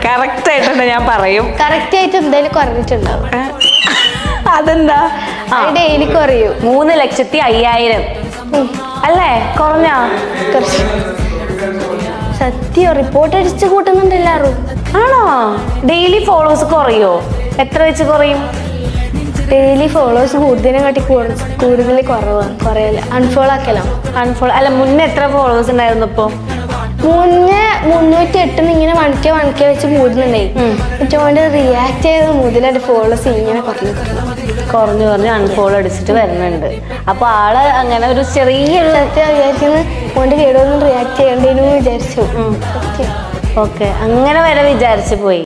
Correct ആയിട്ടുണ്ട് ഞാൻ പറയും കറക്റ്റ് ആയിട്ട് എന്തായാലും കുറഞ്ഞിട്ടുണ്ടാവും ഏ? അതെന്താ ആ അത് ഡെയിലി കുറയും മൂന്ന് ലക്ഷത്തി അയ്യായിരം അല്ലേ കുറഞ്ഞ കുറച്ച് സത്യം റിപ്പോർട്ട് അടിച്ച് കൂട്ടുന്നുണ്ട് എല്ലാവരും ആണോ ഡെയിലി ഫോളോവേഴ്സ് കുറയോ എത്ര വെച്ച് കുറയും ഡെയിലി ഫോളോവേഴ്സ് കൂടുതലും കാട്ടി കൂടുതൽ കുറവാണ് കുറയല്ല അൺഫോളോ ആക്കലാണ് അൺഫോളോ അല്ല മുന്നേ എത്ര ഫോളോവേഴ്സ് ഉണ്ടായിരുന്നു ഇപ്പൊ മുന്നേ മുന്നൂറ്റി എട്ടിന് ഇങ്ങനെ മണിക്ക മണിക്ക വെച്ച് മൂടുന്നുണ്ടായി ഉം. എന്നിട്ട് ഓൻ്റെ റിയാക്ട് ചെയ്ത് മുതലായിട്ട് ഫോളോവേഴ്സ് ഇങ്ങനെ കുറഞ്ഞു കുറഞ്ഞു കുറഞ്ഞു കുറഞ്ഞ് അൺഫോളോ അടിച്ചിട്ട് വരുന്നുണ്ട് അപ്പൊ ആള് അങ്ങനെ ഒരു ചെറിയൊരു സത്യം വിചാരിക്കുന്നത് ഓൻ്റെ കേടൊന്നും റിയാക്ട് ചെയ്യണ്ടേനു വിചാരിച്ചു ഉം. സത്യം ഓക്കെ അങ്ങനെ വരെ വിചാരിച്ചു പോയി